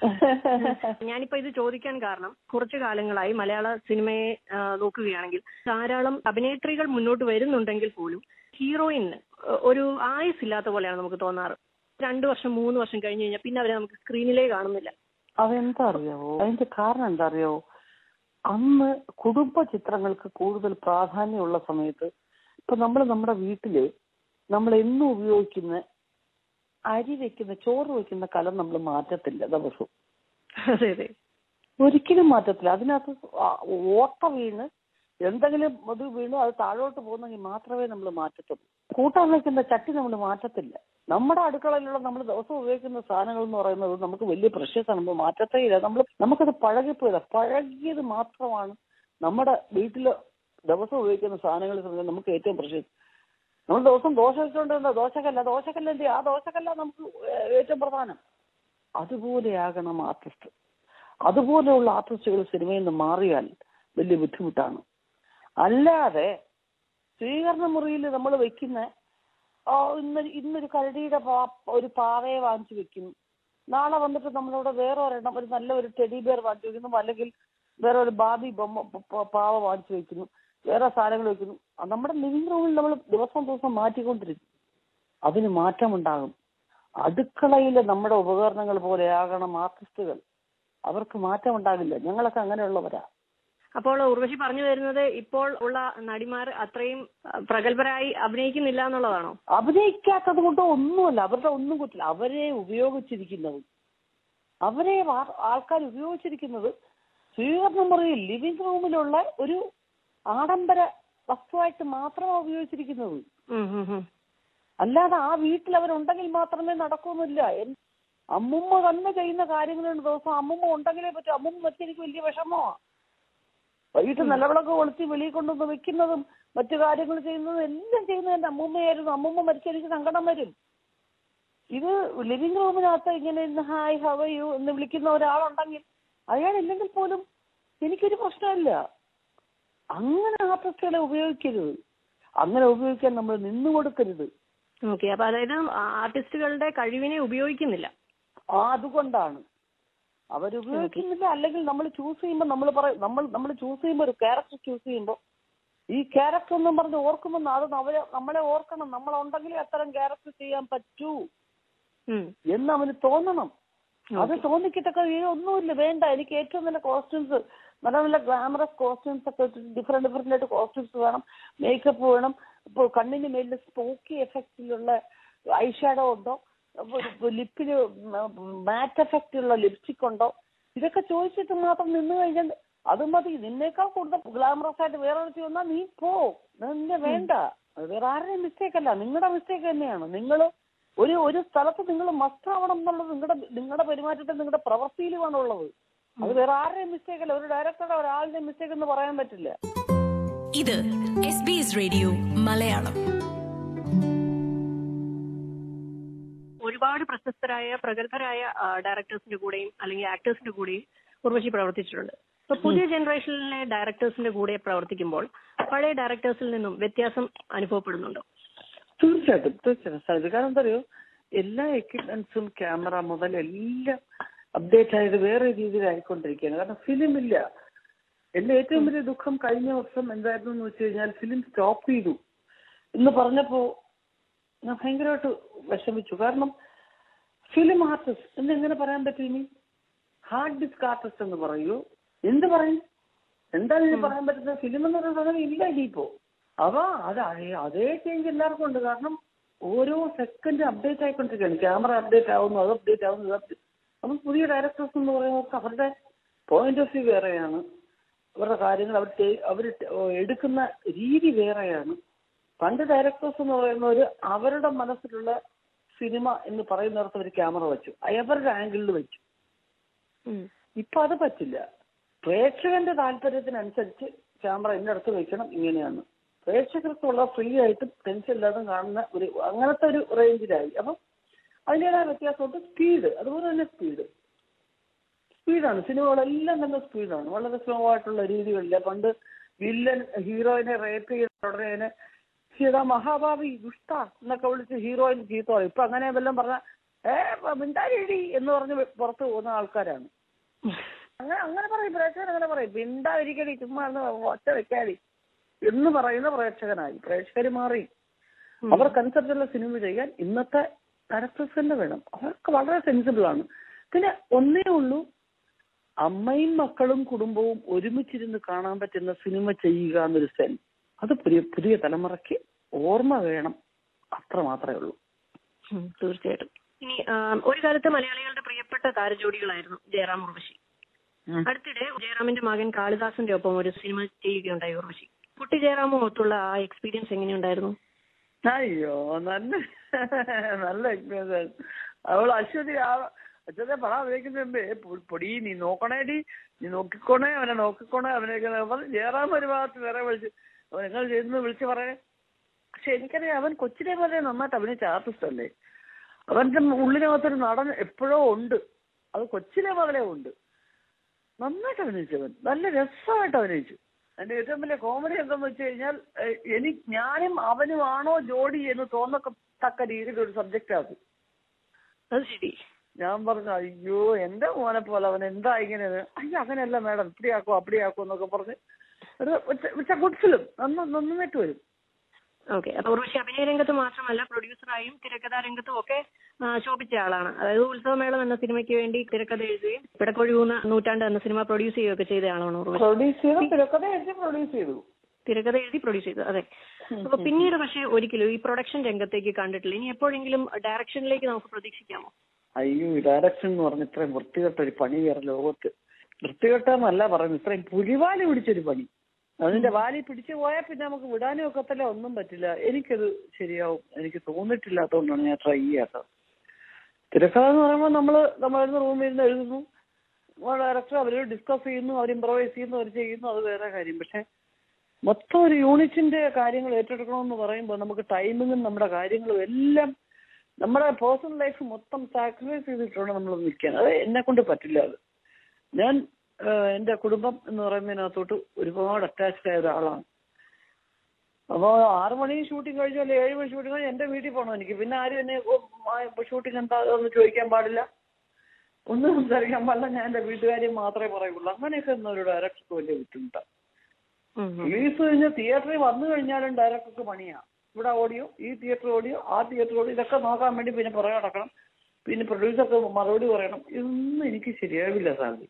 S2: ഞാനിപ്പോ ഇത് ചോദിക്കാൻ കാരണം കുറച്ചു കാലങ്ങളായി മലയാള സിനിമയെ ആ, നോക്കുകയാണെങ്കിൽ ധാരാളം അഭിനേത്രികൾ മുന്നോട്ട് വരുന്നുണ്ടെങ്കിൽ പോലും ഹീറോയിന് ഒരു ആയുസ് ഇല്ലാത്ത പോലെയാണ് നമുക്ക് തോന്നാറ് രണ്ടു വർഷം മൂന്ന് വർഷം കഴിഞ്ഞു കഴിഞ്ഞാൽ പിന്നെ അവരെ നമുക്ക് സ്ക്രീനിലേ കാണുന്നില്ല
S3: അതെന്താ അറിയാവോ അതിന്റെ കാരണം എന്താ അറിയാവോ അന്ന് കുടുംബ ചിത്രങ്ങൾക്ക് കൂടുതൽ പ്രാധാന്യമുള്ള സമയത്ത് ഇപ്പൊ നമ്മൾ നമ്മുടെ വീട്ടില് നമ്മൾ എന്നും ഉപയോഗിക്കുന്ന അരി വെക്കുന്ന ചോറ് വെക്കുന്ന കലം നമ്മൾ മാറ്റത്തില്ല ദിവസവും
S2: അതെ അതെ
S3: ഒരിക്കലും മാറ്റത്തില്ല അതിനകത്ത് ആ- ഓട്ട വീണ് എന്തെങ്കിലും അത് വീണു അത് താഴോട്ട് പോകുന്നെങ്കിൽ മാത്രമേ നമ്മൾ മാറ്റത്തുള്ളൂ കൂട്ടാൻ വെക്കുന്ന ചട്ടി നമ്മൾ മാറ്റത്തില്ല നമ്മുടെ അടുക്കളയിലുള്ള നമ്മൾ ദിവസം ഉപയോഗിക്കുന്ന സാധനങ്ങൾ എന്ന് പറയുന്നത് നമുക്ക് വലിയ പ്രഷ്യസ് ആണ് നമ്മൾ മാറ്റത്തേ ഇല്ല നമ്മൾ നമുക്കത് പഴകിപ്പോയതാ പഴകിയത് മാത്രമാണ് നമ്മുടെ വീട്ടിൽ ദിവസം ഉപയോഗിക്കുന്ന സാധനങ്ങൾ സംബന്ധിച്ച് നമുക്ക് ഏറ്റവും പ്രഷ്യസ് നമ്മൾ ദിവസം ദോശ വെച്ചുകൊണ്ടിരുന്ന ദോശക്കല്ല ദോശക്കല്ല എന്ത് ചെയ്യും? ആ ദോശക്കല്ല നമുക്ക് ഏറ്റവും പ്രധാനം അതുപോലെയാകണം ആർട്ടിസ്റ്റ് അതുപോലെയുള്ള ആർട്ടിസ്റ്റുകൾ സിനിമയിൽ നിന്ന് മാറിയാൽ വലിയ ബുദ്ധിമുട്ടാണ് അല്ലാതെ സ്വീകരണ മുറിയിൽ നമ്മൾ വെക്കുന്ന ആ, ഇന്ന് ഇന്നൊരു കരടിയുടെ പാ- ഒരു പാവയെ വാങ്ങിച്ചു വെക്കും നാളെ വന്നിട്ട് നമ്മളോട് വേറെ ഒരെണ്ണം ഒരു നല്ല ഒരു ടെഡി ബിയർ വാങ്ങിച്ചു വെക്കുന്നു അല്ലെങ്കിൽ വേറെ ഒരു ബാബി ബൊമ്മ പ- പ- പാവ വാങ്ങിച്ചു വെക്കുന്നു വേറെ സാധനങ്ങൾ വെക്കുന്നു അത് നമ്മുടെ ലിവിംഗ് റൂമിൽ നമ്മൾ ദിവസം ദിവസം മാറ്റിക്കൊണ്ടിരിക്കും അതിന് മാറ്റമുണ്ടാകും അടുക്കളയിലെ നമ്മുടെ ഉപകരണങ്ങൾ പോലെയാകണം ആർട്ടിസ്റ്റുകൾ അവർക്ക് മാറ്റമുണ്ടാകില്ല ഞങ്ങളൊക്കെ അങ്ങനെയുള്ളവരാ
S2: അപ്പോൾ ഉർവശി പറഞ്ഞു വരുന്നത് ഇപ്പോൾ ഉള്ള നടിമാർ അത്രയും ആ, പ്രഗത്ഭരായി അഭിനയിക്കുന്നില്ല എന്നുള്ളതാണോ
S3: അഭിനയിക്കാത്തത് കൊണ്ട് ഒന്നുമല്ല അവരുടെ ഒന്നും കുറ്റില്ല അവരെ ഉപയോഗിച്ചിരിക്കുന്നത് അവരെ ആ- ആൾക്കാർ ഉപയോഗിച്ചിരിക്കുന്നത് സ്വീകരണ മുറിയിൽ ലിവിംഗ് റൂമിലുള്ള ഒരു ആഡംബര വസ്തുവായിട്ട് മാത്രമാണ് ഉപയോഗിച്ചിരിക്കുന്നത്
S2: ഉം, ഉം, ഉം.
S3: അല്ലാതെ ആ വീട്ടിൽ അവരുണ്ടെങ്കിൽ മാത്രമേ നടക്കുന്നില്ല എൻ- അമ്മുമ്മ തന്നെ ചെയ്യുന്ന കാര്യങ്ങളുണ്ട് ദിവസം അമ്മുമ്മ ഉണ്ടെങ്കിലേ പറ്റും അമ്മുമ്മ വെച്ച് എനിക്ക് വലിയ വിഷമമാണ് വൈകിട്ട് നിലവിളക്ക് കൊളുത്തി വെളിയിൽ കൊണ്ടുവന്ന് വെക്കുന്നതും മറ്റു കാര്യങ്ങൾ ചെയ്യുന്നതും എല്ലാം ചെയ്യുന്നത് എന്റെ അമ്മുമ്മയായിരുന്നു അമ്മുമ്മ മരിച്ച എനിക്ക് സങ്കടം വരും ഇത് ലിവിംഗ് റൂമിനകത്ത് ഇങ്ങനെ ഇരുന്ന് ഹായ് ഹവ യു എന്ന് വിളിക്കുന്ന ഒരാളുണ്ടെങ്കിൽ അയാളില്ലെങ്കിൽ പോലും എനിക്കൊരു പ്രശ്നമില്ല അങ്ങനെ ആർട്ടിസ്റ്റുകളെ ഉപയോഗിക്കരുത് അങ്ങനെ ഉപയോഗിക്കാൻ നമ്മൾ നിന്നു കൊടുക്കരുത്
S2: ഓക്കെ അപ്പൊ അതായത് ആർട്ടിസ്റ്റുകളുടെ കഴിവിനെ ഉപയോഗിക്കുന്നില്ല
S3: ആ അതുകൊണ്ടാണ് അവരുപയോഗിക്കുന്നില്ല അല്ലെങ്കിൽ നമ്മൾ ചൂസ് ചെയ്യുമ്പോൾ നമ്മൾ പറയും നമ്മൾ നമ്മൾ ചൂസ് ചെയ്യുമ്പോൾ ഒരു ക്യാരക്ടർ ചൂസ് ചെയ്യുമ്പോൾ ഈ ക്യാരക്ടർ എന്നും പറഞ്ഞ് ഓർക്കുമ്പോൾ അത് അവരെ നമ്മളെ ഓർക്കണം നമ്മളുണ്ടെങ്കിലേ അത്തരം ക്യാരക്ടർ ചെയ്യാൻ പറ്റൂ
S2: ഉം.
S3: എന്ന് അവന് തോന്നണം അത് തോന്നിക്കിട്ടൊക്കെ ഈ ഒന്നുമില്ല വേണ്ട എനിക്ക് ഏറ്റവും നല്ല കോസ്റ്റ്യൂംസ് നല്ല നല്ല ഗ്ലാമറസ് കോസ്റ്റ്യൂംസ് ഒക്കെ ഡിഫറെന്റ് ഡിഫറെന്റ് ആയിട്ട് കോസ്റ്റ്യൂംസ് വേണം മേക്കപ്പ് വേണം ഇപ്പൊ കണ്ണിന് മേലിൽ സ്പോക്കി എഫക്റ്റിലുള്ള ഐ ഷാഡോ ഉണ്ടോ ലിപ്പിന് മാറ്റ് എഫക്റ്റ് ഉള്ള ലിപ്സ്റ്റിക് ഉണ്ടോ ഇതൊക്കെ ചോദിച്ചിട്ട് മാത്രം നിന്ന് കഴിഞ്ഞാൽ അത് മതി നിന്നേക്കാൾ കൂടുതൽ ഗ്ലാമറസ് ആയിട്ട് വേറെ ഒരു വന്നാൽ നീ പോ നിന്നെ വേണ്ട അത് വേറെ ആരുടെയും മിസ്റ്റേക്ക് അല്ല നിങ്ങളുടെ മിസ്റ്റേക്ക് തന്നെയാണ് നിങ്ങൾ ഒരു ഒരു സ്ഥലത്ത് നിങ്ങൾ മസ്റ്റ് ആവണം എന്നുള്ളത് നിങ്ങളുടെ നിങ്ങളുടെ പെരുമാറ്റത്തിൽ നിങ്ങളുടെ പ്രവൃത്തിയിലുമാണ് ഉള്ളത് അത് വേറെ ആരുടെയും മിസ്റ്റേക്ക് അല്ല ഒരു ഡയറക്ടറുടെ ഒരാളുടെ മിസ്റ്റേക്ക് എന്ന് പറയാൻ പറ്റില്ല
S1: ഇത് S B S radio Malayalam
S2: ഒരുപാട് പ്രശസ്തരായ പ്രഗത്ഭരായ ഡയറക്ടേഴ്സിന്റെ കൂടെയും അല്ലെങ്കിൽ ആക്ടേഴ്സിന്റെ കൂടെയും ഉർവശി പ്രവർത്തിച്ചിട്ടുണ്ട് ഇപ്പൊ പുതിയ ജനറേഷനിലെ ഡയറക്ടേഴ്സിന്റെ കൂടെ പ്രവർത്തിക്കുമ്പോൾ പഴയ ഡയറക്ടേഴ്സിൽ നിന്നും വ്യത്യാസം അനുഭവപ്പെടുന്നുണ്ടോ
S3: തീർച്ചയായിട്ടും തീർച്ചയായിട്ടും സാധിക്കും കാരണം എന്താ അറിയോ എല്ലാ എക്യുപ്മെന്റ്സും ക്യാമറ മുതൽ എല്ലാം അപ്ഡേറ്റ് ആയത് വേറെ രീതിയിലായിക്കൊണ്ടിരിക്കുകയാണ് കാരണം ഫിലിം ഇല്ല എന്റെ ഏറ്റവും വലിയ ദുഃഖം കഴിഞ്ഞ വർഷം എന്തായിരുന്നു എന്ന് വെച്ച് കഴിഞ്ഞാൽ ഫിലിം സ്റ്റോപ്പ് ചെയ്തു എന്ന് പറഞ്ഞപ്പോ ഞാൻ ഭയങ്കരമായിട്ട് വിഷമിച്ചു കാരണം ഫിലിം ആർട്ടിസ്റ്റ് എന്ന് എങ്ങനെ പറയാൻ പറ്റും ഇനി ഹാർഡ് ഡിസ്ക് ആർട്ടിസ്റ്റ് എന്ന് പറയൂ എന്ത് പറയും എന്താണ് ഇനി പറയാൻ പറ്റുന്നത് ഫിലിം എന്ന് പറയുന്ന സാധനം ഇല്ല ഇനിയിപ്പോ അവ അത് അതേ- അതേ ചേഞ്ച് എല്ലാവർക്കും ഉണ്ട് കാരണം ഓരോ സെക്കൻഡ് അപ്ഡേറ്റ് ആയിക്കൊണ്ടിരിക്കുകയാണ് ക്യാമറ അപ്ഡേറ്റ് ആവുന്നു അത് അപ്ഡേറ്റ് ആവുന്നു ഇത് update- അപ്പം പുതിയ ഡയറക്ടേഴ്സ് എന്ന് പറയുന്നത് അവരുടെ പോയിന്റ് ഓഫ് വ്യൂ വേറെയാണ് അവരുടെ കാര്യങ്ങൾ അവർ അവർ എടുക്കുന്ന രീതി വേറെയാണ് പണ്ട് ഡയറക്ടേഴ്സ് എന്ന് പറയുന്നവർ അവരുടെ മനസ്സിലുള്ള സിനിമ എന്ന് പറയുന്നിടത്ത് ഒരു ക്യാമറ വെച്ചു അവരുടെ ആംഗിളിൽ വെച്ചു
S2: ഉം.
S3: ഇപ്പൊ അത് പറ്റില്ല പ്രേക്ഷകന്റെ താല്പര്യത്തിനനുസരിച്ച് ക്യാമറ ഇന്നടത്ത് വെക്കണം ഇങ്ങനെയാണ് പ്രേക്ഷകർക്കുള്ള ഫ്രീ ആയിട്ട് ടെൻഷൻ ഇല്ലാതെ കാണുന്ന ഒരു അങ്ങനത്തെ ഒരു റേഞ്ചിലായി അപ്പം അതിൻ്റെതായ വ്യത്യാസമുണ്ട് സ്പീഡ് അതുപോലെ തന്നെ സ്പീഡ് സ്പീഡാണ് സിനിമകളെല്ലാം തന്നെ സ്പീഡാണ് വളരെ സ്ലോ ആയിട്ടുള്ള രീതികളില്ല പണ്ട് വില്ലൻ ഹീറോയിനെ റേപ്പ് ചെയ്ത ഉടനെ അതിനെ സീതാ മഹാഭാവി ദുഷ്ട എന്നൊക്കെ വിളിച്ച് ഹീറോയിൻ ചീത്ത പറയും ഇപ്പൊ അങ്ങനെ വല്ലതും പറഞ്ഞ ഏ മിണ്ടാരി എന്ന് പറഞ്ഞ് പുറത്ത് പോകുന്ന ആൾക്കാരാണ് അങ്ങനെ അങ്ങനെ പറയും പ്രേക്ഷകൻ അങ്ങനെ പറയും മിണ്ടാതിരിക്കടി ചുമ്മാ ഒന്ന് ഒറ്റ വെക്കാടി എന്ന് പറയുന്ന പ്രേക്ഷകനായി പ്രേക്ഷകർ മാറി അവർ കൺസെപ്റ്റുള്ള സിനിമ ചെയ്യാൻ ഇന്നത്തെ ഡയറക്ടേഴ്സ് തന്നെ വേണം അവർക്ക് വളരെ സെൻസിബിൾ ആണ് പിന്നെ ഒന്നേ ഉള്ളൂ അമ്മയും മക്കളും കുടുംബവും ഒരുമിച്ചിരുന്ന് കാണാൻ പറ്റുന്ന സിനിമ ചെയ്യുക എന്നൊരു സെൻ അത് പുതിയ പുതിയ തലമുറയ്ക്ക് ഓർമ്മ വേണം അത്ര മാത്രമേ ഉള്ളൂ
S2: ഉം, തീർച്ചയായിട്ടും ഇനി ആ, ഒരു കാലത്ത് മലയാളികളുടെ പ്രിയപ്പെട്ട താരജോഡികളായിരുന്നു ജയറാം ഉർവശി അടുത്തിടെ ജയറാമിന്റെ മകൻ കാളിദാസന്റെ ഒപ്പം ഒരു സിനിമ ചെയ്യുകയുണ്ടായി ഉർവശി കുട്ടി ജയറാമും ഒത്തുള്ള ആ എക്സ്പീരിയൻസ് എങ്ങനെയുണ്ടായിരുന്നു
S3: അയ്യോ നല്ല നല്ല എക്സ്പീരിയൻസ് അവൾ അശ്വതി ആ അച്ഛനെ പടം അഭിനയിക്കുന്ന മുമ്പേ പൊ- പൊടി നീ നോക്കണേടി നീ നോക്കിക്കോണേ അവനെ നോക്കിക്കോണേ അവനെയൊക്കെ പറഞ്ഞു ജയറാം ഒരു ഭാഗത്ത് വേറെ വിളിച്ച് അവൻ നിങ്ങൾ ചെയ്യുന്നത് വിളിച്ച് പറയണേ പക്ഷെ എനിക്കറിയാം അവൻ കൊച്ചിനെ പോലെ നന്നായിട്ട് അഭിനയിച്ച ആർട്ടിസ്റ്റ് അല്ലേ അവന്റെ ഉള്ളിനകത്തൊരു നടൻ എപ്പോഴോ ഉണ്ട് അത് കൊച്ചിനെ മുതലേ ഉണ്ട് നന്നായിട്ട് അഭിനയിച്ചവൻ നല്ല രസമായിട്ട് അഭിനയിച്ചു എന്റെ ഏറ്റവും വലിയ കോമഡി എന്താന്ന് വെച്ച് കഴിഞ്ഞാൽ ഏഹ്, എനിക്ക് ഞാനും അവനുമാണോ ജോഡി എന്ന് തോന്നത്തക്ക രീതിയിൽ ഒരു സബ്ജക്റ്റ് അത്
S2: അത് ശരി
S3: ഞാൻ പറഞ്ഞു അയ്യോ എന്റെ മോനെ പോലെ അവൻ എന്താ ഇങ്ങനെ അയ്യോ അങ്ങനെയല്ല മാഡം ഇപ്പടിയാക്കോ അപ്പടിയാക്കോ എന്നൊക്കെ പറഞ്ഞ് ഒരു ഗുഡ് ഫിലിം നന്ന നന്നായിട്ട് വരും
S2: ഓക്കെ അപ്പൊ ഉർവശി അഭിനയ രംഗത്ത് മാത്രമല്ല പ്രൊഡ്യൂസറായും തിരക്കഥാ രംഗത്തും ഒക്കെ ആ, ശോഭിച്ച ആളാണ് അതായത് ഉത്സവമേളം എന്ന സിനിമയ്ക്ക് വേണ്ടി തിരക്കഥ എഴുതുകയും പിടക്കൊഴിയൂന്ന നൂറ്റാണ്ട് എന്ന സിനിമ പ്രൊഡ്യൂസ് ചെയ്യുകയൊക്കെ ചെയ്ത ആളാണ് ഉർവശി
S3: പ്രൊഡ്യൂസ് ചെയ്തു തിരക്കഥ എഴുതി പ്രൊഡ്യൂസ് ചെയ്തു
S2: തിരക്കഥ എഴുതി പ്രൊഡ്യൂസ് ചെയ്തു അതെ അപ്പൊ പിന്നീട് പക്ഷെ ഒരിക്കലും ഈ പ്രൊഡക്ഷൻ രംഗത്തേക്ക് കണ്ടിട്ടില്ല ഇനി എപ്പോഴെങ്കിലും ഡയറക്ഷനിലേക്ക് നമുക്ക് പ്രതീക്ഷിക്കാമോ
S3: അയ്യോ ഡയറക്ഷൻ എന്ന് പറഞ്ഞ ഇത്രയും വൃത്തികെട്ട ഒരു പണി വേറെ ലോകത്ത് വൃത്തികെട്ടെന്നല്ല പറയുന്നത് ഇത്രയും പുലിവാലി പിടിച്ചൊരു പണി അതിന്റെ വാലി പിടിച്ചു പോയാൽ പിന്നെ നമുക്ക് വിടാനും ഒക്കത്തില്ല ഒന്നും പറ്റില്ല എനിക്കത് ശരിയാവും എനിക്ക് തോന്നിട്ടില്ലാത്തതുകൊണ്ടാണ് ഞാൻ ട്രൈ ചെയ്യാത്തത് തിരക്കഥ എന്ന് പറയുമ്പോൾ നമ്മൾ നമ്മളിരുന്ന് റൂമിൽ ഇരുന്ന് എഴുതുന്നു ഡയറക്ടർ അവർ ഡിസ്കസ് ചെയ്യുന്നു അവർ ഇമ്പ്രവൈസ് ചെയ്യുന്നു അവർ ചെയ്യുന്നു അത് വേറെ കാര്യം പക്ഷെ മൊത്തം ഒരു യൂണിറ്റിന്റെ കാര്യങ്ങൾ ഏറ്റെടുക്കണമെന്ന് പറയുമ്പോൾ നമുക്ക് ടൈമിങ്ങും നമ്മുടെ കാര്യങ്ങളും എല്ലാം നമ്മുടെ പേഴ്സണൽ ലൈഫ് മൊത്തം സാക്രിഫൈസ് ചെയ്തിട്ടാണ് നമ്മൾ നിൽക്കാൻ അത് എന്നെ കൊണ്ട് പറ്റില്ല അത് ഞാൻ ആഹ്, എന്റെ കുടുംബം എന്ന് പറയുന്നതിനകത്തോട്ട് ഒരുപാട് അറ്റാച്ച്ഡ് ആയ ഒരാളാണ് അപ്പോ ആറു മണി ഷൂട്ടിംഗ് കഴിഞ്ഞു അല്ലെ ഏഴ് മണി ഷൂട്ടിംഗ് കഴിഞ്ഞ് എന്റെ വീട്ടിൽ പോകണം എനിക്ക് പിന്നെ ആരും എന്നെ ഷൂട്ടിംഗ് എന്താ എന്ന് ചോദിക്കാൻ പാടില്ല ഒന്നും സംസാരിക്കാൻ പാടില്ല ഞാൻ എന്റെ വീട്ടുകാര്യം മാത്രമേ പറയുള്ളൂ അങ്ങനെയൊക്കെ ഒന്നും ഒരു ഡയറക്ടർക്ക് വലിയ ബുദ്ധിമുട്ടാണ്
S2: ഉം ഉം.
S3: റിലീസ് കഴിഞ്ഞ് തിയേറ്ററിൽ വന്നു കഴിഞ്ഞാലും ഡയറക്ടർക്ക് പണിയാ ഇവിടെ ഓഡിയോ ഈ തിയേറ്റർ ഓഡിയോ ആ തിയേറ്റർ ഓഡിയോ ഇതൊക്കെ നോക്കാൻ വേണ്ടി പിന്നെ പുറകെ നടക്കണം പിന്നെ പ്രൊഡ്യൂസർക്ക് മറുപടി പറയണം ഇതൊന്നും എനിക്ക് ശരിയാവില്ല സാലി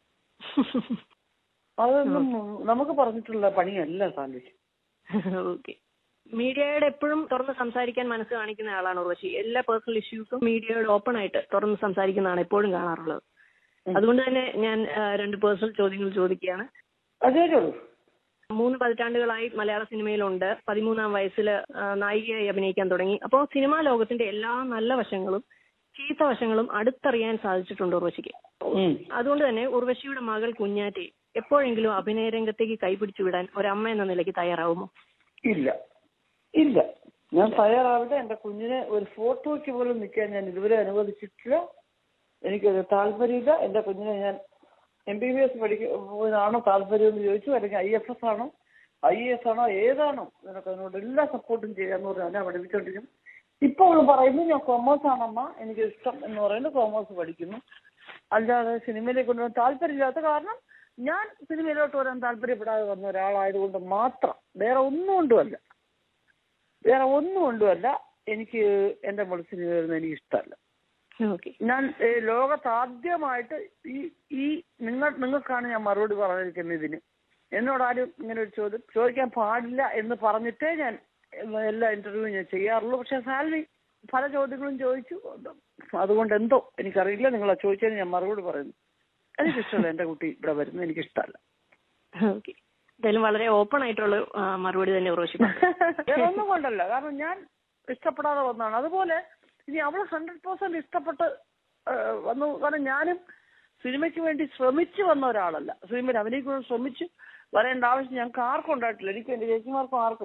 S3: അതൊന്നും നമുക്ക് പറഞ്ഞിട്ടുള്ള പണിയല്ല സാലി
S2: ഓക്കെ മീഡിയയുടെ എപ്പോഴും തുറന്ന് സംസാരിക്കാൻ മനസ്സ് കാണിക്കുന്ന ആളാണ് ഉർവശി എല്ലാ പേഴ്സണൽ ഇഷ്യൂസും മീഡിയയോട് ഓപ്പൺ ആയിട്ട് തുറന്ന് സംസാരിക്കുന്നതാണ് എപ്പോഴും കാണാറുള്ളത് അതുകൊണ്ട് തന്നെ ഞാൻ ആ, രണ്ട് പേഴ്സണൽ ചോദ്യങ്ങൾ ചോദിക്കുകയാണ്
S3: അതേ ഉള്ളൂ
S2: മൂന്ന് പതിറ്റാണ്ടുകളായി മലയാള സിനിമയിലുണ്ട് പതിമൂന്നാം വയസ്സിൽ നായികയായി അഭിനയിക്കാൻ തുടങ്ങി അപ്പോൾ സിനിമാ ലോകത്തിന്റെ എല്ലാ നല്ല വശങ്ങളും ചീത്ത വശങ്ങളും അടുത്തറിയാൻ സാധിച്ചിട്ടുണ്ട് ഉർവശിക്ക്
S3: ഉം.
S2: അതുകൊണ്ട് തന്നെ ഉർവശിയുടെ മകൾ കുഞ്ഞാറ്റെ എപ്പോഴെങ്കിലും അഭിനയ രംഗത്തേക്ക് കൈപിടിച്ചു വിടാൻ ഒരമ്മ എന്ന നിലയ്ക്ക് തയ്യാറാവുമോ
S3: ഇല്ല ഇല്ല ഞാൻ തയ്യാറാവട്ടെ എന്റെ കുഞ്ഞിനെ ഒരു ഫോട്ടോയ്ക്ക് പോലും നിൽക്കാൻ ഞാൻ ഇതുവരെ അനുവദിച്ചിട്ടില്ല എനിക്കത് താല്പര്യമില്ല എന്റെ കുഞ്ഞിനെ ഞാൻ എം ബി ബി എസ് പഠിക്കാണോ താല്പര്യം എന്ന് ചോദിച്ചു അല്ലെങ്കിൽ ഐ എഫ് എസ് ആണോ ഐ എസ് ആണോ ഏതാണോ നിനക്ക് അതിനോട് എല്ലാ സപ്പോർട്ടും ചെയ്യാന്ന് പറഞ്ഞ് അവനെ പഠിപ്പിച്ചോണ്ടിരിക്കും ഇപ്പൊ അവൾ പറയുന്നു ഞാൻ കോമേഴ്സ് ആണമ്മ എനിക്ക് ഇഷ്ടം എന്ന് പറയുന്നത് കോമേഴ്സ് പഠിക്കുന്നു അല്ലാതെ സിനിമയിലേക്ക് കൊണ്ടുവരാൻ താല്പര്യമില്ലാത്ത കാരണം ഞാൻ സിനിമയിലോട്ട് വരാൻ താല്പര്യപ്പെടാതെ വന്ന ഒരാളായതുകൊണ്ട് മാത്രം വേറെ ഒന്നും കൊണ്ടുമല്ല വേറെ ഒന്നും കൊണ്ടുമല്ല എനിക്ക് എന്റെ മോള് സിനിമ വരുന്നത് എനിക്ക് ഇഷ്ടമല്ല
S2: ഓക്കെ
S3: ഞാൻ ഏ, ലോകത്ത് ആദ്യമായിട്ട് ഈ ഈ നിങ്ങൾ നിങ്ങൾക്കാണ് ഞാൻ മറുപടി പറഞ്ഞിരിക്കുന്നത് ഇതിന് എന്നോട് ആരും ഇങ്ങനെ ഒരു ചോദ്യം ചോദിക്കാൻ പാടില്ല എന്ന് പറഞ്ഞിട്ടേ ഞാൻ എല്ലാ ഇന്റർവ്യൂവും ഞാൻ ചെയ്യാറുള്ളൂ പക്ഷെ സാൽവി പല ചോദ്യങ്ങളും ചോദിച്ചു അതുകൊണ്ട് എന്തോ എനിക്കറിയില്ല നിങ്ങൾ ആ ചോദിച്ചതിന് ഞാൻ മറുപടി പറയുന്നു എനിക്കിഷ്ടമല്ല എന്റെ കുട്ടി ഇവിടെ വരുന്നത് എനിക്കിഷ്ടമല്ല
S2: ഓക്കെ എന്തായാലും വളരെ ഓപ്പൺ ആയിട്ടുള്ള ആ, മറുപടി തന്നെ ഉറവശി
S3: വേറെ ഒന്നും കൊണ്ടല്ല കാരണം ഞാൻ ഇഷ്ടപ്പെടാതെ വന്നതാണ് അതുപോലെ ഇനി അവള് ഹൺഡ്രഡ് പെർസെന്റ് ഇഷ്ടപ്പെട്ട് ആ, വന്നു കാരണം ഞാനും സിനിമയ്ക്ക് വേണ്ടി ശ്രമിച്ചു വന്ന ഒരാളല്ല സിനിമയിൽ അഭിനയിക്കാൻ ശ്രമിച്ച് വരേണ്ട ആവശ്യം ഞങ്ങൾക്ക് ആർക്കും ഉണ്ടായിട്ടില്ല എനിക്കും എന്റെ ചേച്ചിമാർക്കും ആർക്കും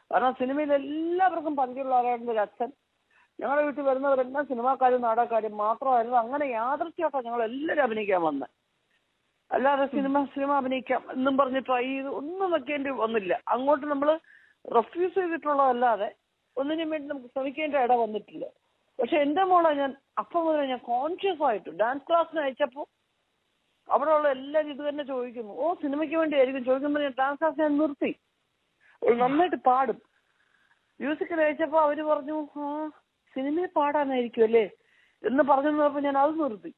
S3: കാരണം സിനിമയിൽ എല്ലാവർക്കും പരിചയമുള്ളവരായിരുന്നു ഒരു അച്ഛൻ ഞങ്ങളുടെ വീട്ടിൽ വരുന്നവരെല്ലാം സിനിമാക്കാരും നാടകക്കാരും മാത്രമായിരുന്നു അങ്ങനെ യാദൃശ്യമായിട്ടാണ് ഞങ്ങൾ എല്ലാവരും അഭിനയിക്കാൻ വന്നത് അല്ലാതെ സിനിമ സിനിമ അഭിനയിക്കാം എന്നും പറഞ്ഞ് ട്രൈ ചെയ്ത് ഒന്നും വെക്കേണ്ടി വന്നില്ല അങ്ങോട്ട് നമ്മൾ റെഫ്യൂസ് ചെയ്തിട്ടുള്ളതല്ലാതെ ഒന്നിനും വേണ്ടി നമുക്ക് ശ്രമിക്കേണ്ട ഇട വന്നിട്ടില്ല പക്ഷെ എന്റെ മോളെ ഞാൻ അപ്പം മുതൽ ഞാൻ കോൺഷ്യസ് ആയിട്ട് ഡാൻസ് ക്ലാസ്സിന് അയച്ചപ്പോൾ അവിടെ ഉള്ള എല്ലാവരും ഇത് തന്നെ ചോദിക്കുന്നു ഓ സിനിമയ്ക്ക് വേണ്ടി ആയിരിക്കും ചോദിക്കുമ്പോൾ ഞാൻ ഡാൻസ് ക്ലാസ് ഞാൻ നിർത്തി അവൾ നന്നായിട്ട് പാടും മ്യൂസിക്കിൽ അയച്ചപ്പോൾ അവര് പറഞ്ഞു ആ സിനിമയിൽ പാടാനായിരിക്കും അല്ലേ എന്ന് പറഞ്ഞു തന്നപ്പോൾ ഞാൻ അത് നിർത്തി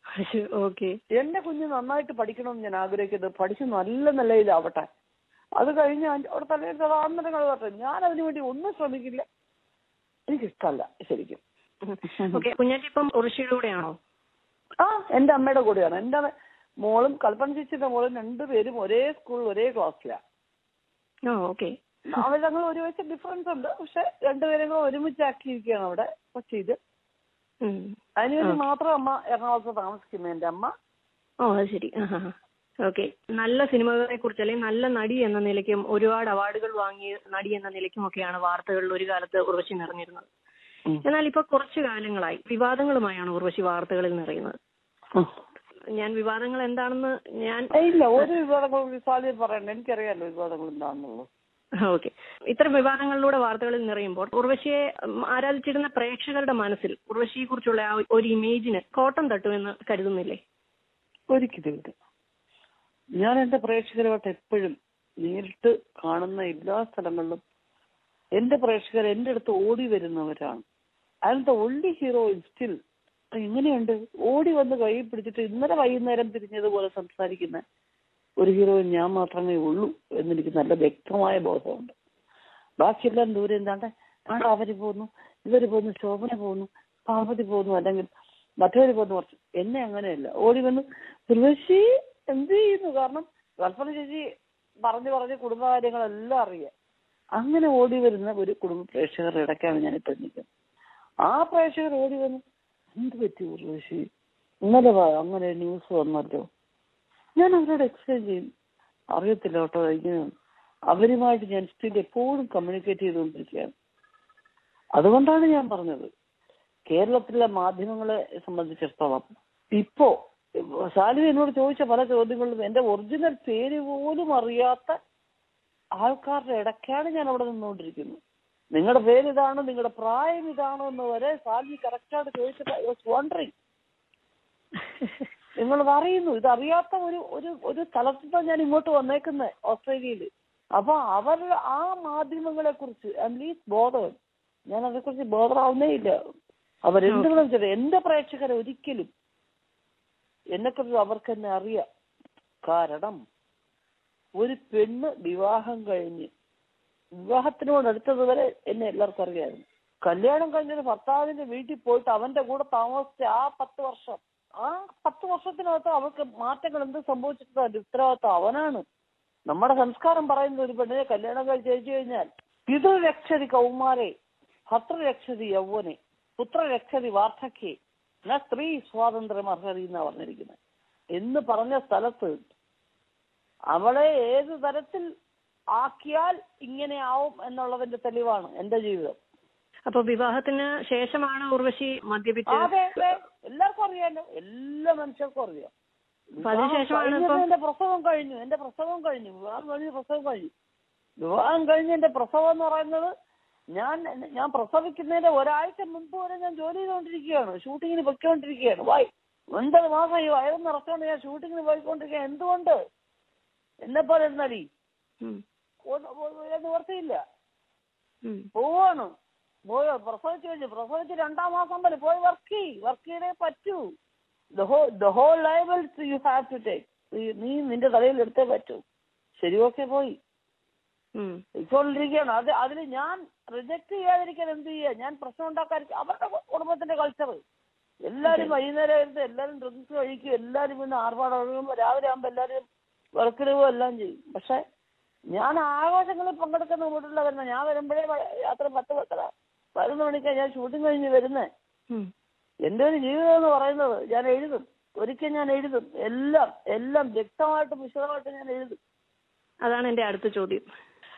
S2: ഓക്കെ
S3: എന്റെ കുഞ്ഞ് നന്നായിട്ട് പഠിക്കണമെന്ന് ഞാൻ ആഗ്രഹിക്കുന്നത് പഠിച്ച് നല്ല നിലയിലാവട്ടെ അത് കഴിഞ്ഞ് അഞ്ച് അവിടെ തലയിൽ അന്നേരം കളവട്ടെ ഞാൻ അതിനു വേണ്ടി ഒന്നും ശ്രമിക്കില്ല എനിക്കിഷ്ടമല്ല ശരിക്കും
S2: ഓക്കെ കുഞ്ഞാറ്റി ഇപ്പം ഉറുഷിയുടെ കൂടെയാണോ
S3: ആ എന്റെ അമ്മയുടെ കൂടെയാണ് എന്റെ മോളും കൽപ്പന ചേച്ചിയുടെ മോളും രണ്ടുപേരും ഒരേ സ്കൂളിൽ ഒരേ ക്ലാസ്സിലാണ്
S2: ഓ ഓക്കെ
S3: അവർ ഞങ്ങൾ ഒരു വയസ്സ് ഡിഫറൻസ് ഉണ്ട് പക്ഷെ രണ്ടുപേരും കൂടെ ഒരുമിച്ചാക്കിയിരിക്കുകയാണ് അവിടെ കൊച്ചിയിൽ അതിനുവേണ്ടി മാത്രം അമ്മ എറണാകുളത്ത് താമസിക്കുന്നു എന്റെ അമ്മ
S2: ഓ അത് ശരി ഓക്കെ നല്ല സിനിമകളെ കുറിച്ച് അല്ലെങ്കിൽ നല്ല നടി എന്ന നിലയ്ക്കും ഒരുപാട് അവാർഡുകൾ വാങ്ങിയ നടി എന്ന നിലയ്ക്കും ഒക്കെയാണ് വാർത്തകളിൽ ഒരു കാലത്ത് ഉർവശി നിറഞ്ഞിരുന്നത് എന്നാൽ ഇപ്പൊ കുറച്ചു കാലങ്ങളായി വിവാദങ്ങളുമായാണ് ഉർവശി വാർത്തകളിൽ നിറയുന്നത് ഞാൻ വിവാദങ്ങൾ എന്താണെന്ന് ഞാൻ
S3: ഇല്ല ഒരു വിവാദങ്ങളും സാധ്യത പറയണ്ട എനിക്കറിയാലോ വിവാദങ്ങൾ എന്താണെന്നുള്ളത്
S2: ഓക്കെ ഇത്തരം വിവാദങ്ങളിലൂടെ വാർത്തകളിൽ നിറയുമ്പോൾ ഉർവശിയെ ഉം, ആരാധിച്ചിരുന്ന പ്രേക്ഷകരുടെ മനസ്സിൽ ഉർവശിയെ കുറിച്ചുള്ള ആ ഒരു ഇമേജിന് കോട്ടം തട്ടുമെന്ന് കരുതുന്നില്ലേ
S3: ഒരിക്കലും ഇല്ല ഞാൻ എന്റെ പ്രേക്ഷകരുമായിട്ട് എപ്പോഴും നേരിട്ട് കാണുന്ന എല്ലാ സ്ഥലങ്ങളിലും എന്റെ പ്രേക്ഷകർ എന്റെ അടുത്ത് ഓടി വരുന്നവരാണ് അതിനകത്ത് ഒള്ളി ഹീറോ സ്റ്റിൽ എങ്ങനെയുണ്ട് ഓടി വന്ന് കൈ പിടിച്ചിട്ട് ഇന്നലെ വൈകുന്നേരം പിരിഞ്ഞതുപോലെ സംസാരിക്കുന്ന ഒരു ഹീറോയിൻ ഞാൻ മാത്രമേ ഉള്ളൂ എന്നെനിക്ക് നല്ല വ്യക്തമായ ബോധമുണ്ട് ബാക്കിയെല്ലാം ദൂരെ എന്താണ്ട് ആണ്ട് അവര് പോകുന്നു ഇവര് പോകുന്നു ശോഭന പോകുന്നു പാർവതി പോകുന്നു അല്ലെങ്കിൽ മറ്റവര് പോകുന്നു കുറച്ച് എന്നെ അങ്ങനെയല്ല ഓടി വന്ന് ഉർവശി എന്ത് ചെയ്യുന്നു കാരണം കൽപ്പന ചേച്ചി പറഞ്ഞു പറഞ്ഞ് കുടുംബകാര്യങ്ങളെല്ലാം അറിയാം അങ്ങനെ ഓടി വരുന്ന ഒരു കുടുംബ പ്രേക്ഷകരുടെ ഇടയ്ക്കാണ് ഞാൻ ഇപ്പൊ നിൽക്കുന്നത് ആ പ്രേക്ഷകർ ഓടി വന്ന് എന്ത് പറ്റി ഉർവശി ഇന്നലെ വാ അങ്ങനെ ന്യൂസ് വന്നല്ലോ ഞാൻ അവരോട് എക്സ്പ്ലെയിൻ ചെയ്യും അറിയത്തില്ല കേട്ടോ ഇങ്ങനെയാണ് അവരുമായിട്ട് ഞാൻ സ്റ്റിൽ എപ്പോഴും കമ്മ്യൂണിക്കേറ്റ് ചെയ്തുകൊണ്ടിരിക്കുകയാണ് അതുകൊണ്ടാണ് ഞാൻ പറഞ്ഞത് കേരളത്തിലെ മാധ്യമങ്ങളെ സംബന്ധിച്ചിടത്തോളം ഇപ്പോ ശാലിനി എന്നോട് ചോദിച്ച പല ചോദ്യങ്ങളിലും എന്റെ ഒറിജിനൽ പേര് പോലും അറിയാത്ത ആൾക്കാരുടെ ഇടയ്ക്കാണ് ഞാൻ അവിടെ നിന്നുകൊണ്ടിരിക്കുന്നത് നിങ്ങളുടെ പേര് ഇതാണോ നിങ്ങളുടെ പ്രായം ഇതാണോ എന്ന് വരെ സാലിനി കറക്റ്റായിട്ട് ചോദിച്ചിട്ട് ഐ വാസ് വണ്ടറിങ് നിങ്ങൾ അറിയുന്നു ഇത് അറിയാത്ത ഒരു ഒരു ഒരു സ്ഥലത്താണ് ഞാൻ ഇങ്ങോട്ട് വന്നേക്കുന്നത് ഓസ്ട്രേലിയയിൽ അപ്പൊ അവർ ആ മാധ്യമങ്ങളെ കുറിച്ച് അറ്റ്ലീസ്റ്റ് ബോധവൻ ഞാൻ അതേക്കുറിച്ച് ബോധമാവുന്നേ ഇല്ല അവരെന്തെങ്കിലും വെച്ചാൽ എന്റെ പ്രേക്ഷകരെ ഒരിക്കലും എന്നെക്കുറിച്ച് അവർക്ക് എന്നെ അറിയാം കാരണം ഒരു പെണ്ണ് വിവാഹം കഴിഞ്ഞ് വിവാഹത്തിനോട് അടുത്തത് വരെ എന്നെ എല്ലാവർക്കും അറിയായിരുന്നു കല്യാണം കഴിഞ്ഞൊരു ഭർത്താവിന്റെ വീട്ടിൽ പോയിട്ട് അവന്റെ കൂടെ താമസിച്ച ആ പത്ത് വർഷം ആ പത്ത് വർഷത്തിനകത്ത് അവൾക്ക് മാറ്റങ്ങൾ എന്ത് സംഭവിച്ചിട്ടുണ്ടോ അതിന്റെ ഉത്തരവാദിത്വം അവനാണ് നമ്മുടെ സംസ്കാരം പറയുന്ന ഒരു പെണ്ണിനെ കല്യാണം കഴിച്ചു കഴിഞ്ഞാൽ പിതൃരക്ഷതി കൗമാരെ ഭർത്തൃരക്ഷതി യൗവനെ പുത്രരക്ഷതി വാർദ്ധക്യെ എന്നാ സ്ത്രീ സ്വാതന്ത്ര്യം അർഹതി എന്നാ പറഞ്ഞിരിക്കുന്നത് എന്ന് പറഞ്ഞ സ്ഥലത്ത് അവളെ ഏത് തരത്തിൽ ആക്കിയാൽ ഇങ്ങനെ ആവും എന്നുള്ളതിന്റെ തെളിവാണ് എന്റെ ജീവിതം
S2: അപ്പൊ വിവാഹത്തിന് ശേഷമാണ് ഉർവശി മദ്യപിച്ച്
S3: അതെ അതെ എല്ലാവർക്കും അറിയാലോ എല്ലാ മനുഷ്യർക്കും അറിയാം
S2: അപ്പൊ അതിനുശേഷമാണ്
S3: വിവാഹം
S2: ഇപ്പം-
S3: കഴിഞ്ഞത് എന്റെ പ്രസവം കഴിഞ്ഞു എന്റെ പ്രസവം കഴിഞ്ഞു വിവാഹം കഴിഞ്ഞ് പ്രസവം കഴിഞ്ഞു വിവാഹം കഴിഞ്ഞ് എന്റെ പ്രസവം എന്ന് പറയുന്നത് ഞാൻ ഞാൻ പ്രസവിക്കുന്നതിന്റെ ഒരാഴ്ച മുമ്പ് വരെ ഞാൻ ജോലി ചെയ്തുകൊണ്ടിരിക്കുകയാണ് ഷൂട്ടിങ്ങിന് പൊയ്ക്കൊണ്ടിരിക്കുകയാണ് വായി ഒൻപത് മാസം ഈ വയറും നിറച്ചുകൊണ്ട് ഞാൻ ഷൂട്ടിങ്ങിന് പോയിക്കൊണ്ടിരിക്കുക എന്തുകൊണ്ട് എന്നെ പോലെ ഇരുന്നടി
S2: ഉം,
S3: നിവർത്തിയില്ല
S2: ഉം.
S3: പോവാണ് പോയോ പ്രസവിച്ചു കഴിഞ്ഞു പ്രസവിച്ച് രണ്ടാം മാസം വരെ പോയി വർക്ക് ചെയ് വർക്ക് ചെയ്തേ പറ്റൂ the whole liabilities you have to take നീ നിന്റെ തലയിൽ എടുത്തേ പറ്റൂ ശരി ഓക്കെ പോയി
S2: ഉം.
S3: ഇപ്പോണ്ടിരിക്കുകയാണ് അത് അതിൽ ഞാൻ റിജക്ട് ചെയ്യാതിരിക്കാൻ എന്ത് ചെയ്യുക ഞാൻ പ്രശ്നം ഉണ്ടാക്കാൻ അവരുടെ കുടുംബത്തിന്റെ കൾച്ചർ എല്ലാരും വൈകുന്നേരം ഇരുന്ന് എല്ലാരും ഡ്രിങ്ക്സ് കഴിക്കും എല്ലാരും പിന്നെ ആർഭാടം രാവിലെ ആകുമ്പോ എല്ലാരും വർക്കിന് പോകും എല്ലാം ചെയ്യും പക്ഷെ ഞാൻ ആഘോഷങ്ങളിൽ പങ്കെടുക്കുന്ന വീട്ടിലുള്ള വരുന്ന ഞാൻ വരുമ്പോഴേ വ- രാത്രി പത്ത് പത്തര പതിനൊന്ന് മണിക്കാണ് ഞാൻ ഷൂട്ടിംഗ് കഴിഞ്ഞ് വരുന്നത്
S2: ഉം.
S3: എന്റെ ഒരു ജീവിതം എന്ന് പറയുന്നത് ഞാൻ എഴുതും ഒരിക്കൽ ഞാൻ എഴുതും എല്ലാം എല്ലാം വ്യക്തമായിട്ടും വിശദമായിട്ടും ഞാൻ എഴുതും
S2: അതാണ് എന്റെ അടുത്ത ചോദ്യം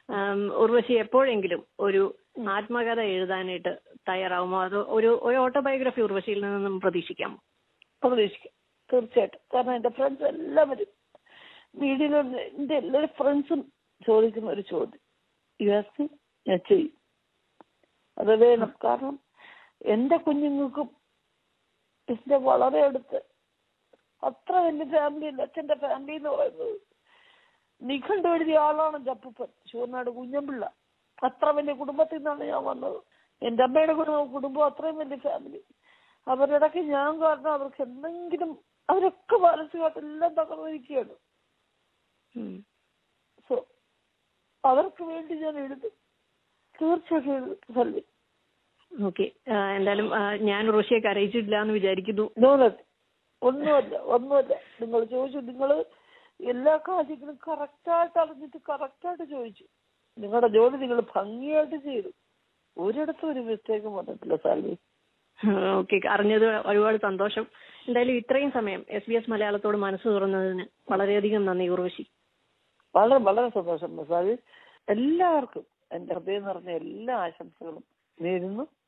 S2: ആം, ഉർവശി എപ്പോഴെങ്കിലും ഒരു ആത്മകഥ എഴുതാനായിട്ട് തയ്യാറാവുമോ അതോ ഒരു ഒരു ഓട്ടോബയോഗ്രഫി ഉർവശിയിൽ നിന്നും പ്രതീക്ഷിക്കാമോ
S3: പ്രതീക്ഷിക്കാം തീർച്ചയായിട്ടും കാരണം എന്റെ ഫ്രണ്ട്സ് എല്ലാവരും മീഡിയയിലുണ്ട് എന്റെ എല്ലാ ഫ്രണ്ട്സും ചോദിക്കുന്ന ഒരു ചോദ്യം യു എസ് ഞാൻ ചെയ്യും അത് വേണം കാരണം എന്റെ കുഞ്ഞുങ്ങൾക്കും എന്റെ വളരെ അടുത്ത് അത്ര വലിയ ഫാമിലി അല്ല അച്ഛന്റെ ഫാമിലി എന്ന് പറയുന്നത് നിഖണ്ഡ് എഴുതിയ ആളാണ് എന്റെ അപ്പൂപ്പൻ ശിവനാട് കുഞ്ഞമ്പിള്ള അത്ര വലിയ കുടുംബത്തിൽ നിന്നാണ് ഞാൻ വന്നത് എന്റെ അമ്മയുടെ കുടുംബം കുടുംബം അത്രയും വലിയ ഫാമിലി അവരിടയ്ക്ക് ഞാൻ കാരണം അവർക്ക് എന്തെങ്കിലും അവരൊക്കെ മാനസികമായിട്ട് എല്ലാം തകർന്നിരിക്കുകയാണ്
S2: ഉം.
S3: സോ അവർക്ക് വേണ്ടി ഞാൻ എഴുതും തീർച്ചയായിട്ടും എഴുതും സൽവി
S2: ഓക്കെ എന്തായാലും ആ, ഞാൻ ഉർവശിയെ കരയിച്ചിട്ടില്ല എന്ന് വിചാരിക്കുന്നു
S3: നോനത് ഒന്നുമല്ല ഒന്നുമല്ല നിങ്ങൾ ചോദിച്ചു നിങ്ങൾ എല്ലാ കാര്യങ്ങളും കറക്റ്റായിട്ട് അറിഞ്ഞിട്ട് കറക്റ്റായിട്ട് ചോദിച്ചു നിങ്ങളുടെ ജോലി നിങ്ങൾ ഭംഗിയായിട്ട് ചെയ്തു ഒരിടത്തും ഒരു മിസ്റ്റേക്കും വന്നിട്ടില്ല സാൽവി
S2: ഓക്കെ അറിഞ്ഞത് ഒരുപാട് സന്തോഷം എന്തായാലും ഇത്രയും സമയം എസ് ബി എസ് മലയാളത്തോട് മനസ്സ് തുറന്നതിന് വളരെയധികം നന്ദി ഉർവശി
S3: വളരെ വളരെ സന്തോഷം സാൽവി എല്ലാവർക്കും എന്റെ ഹൃദയം നിറഞ്ഞ എല്ലാ ആശംസകളും നേരുന്നു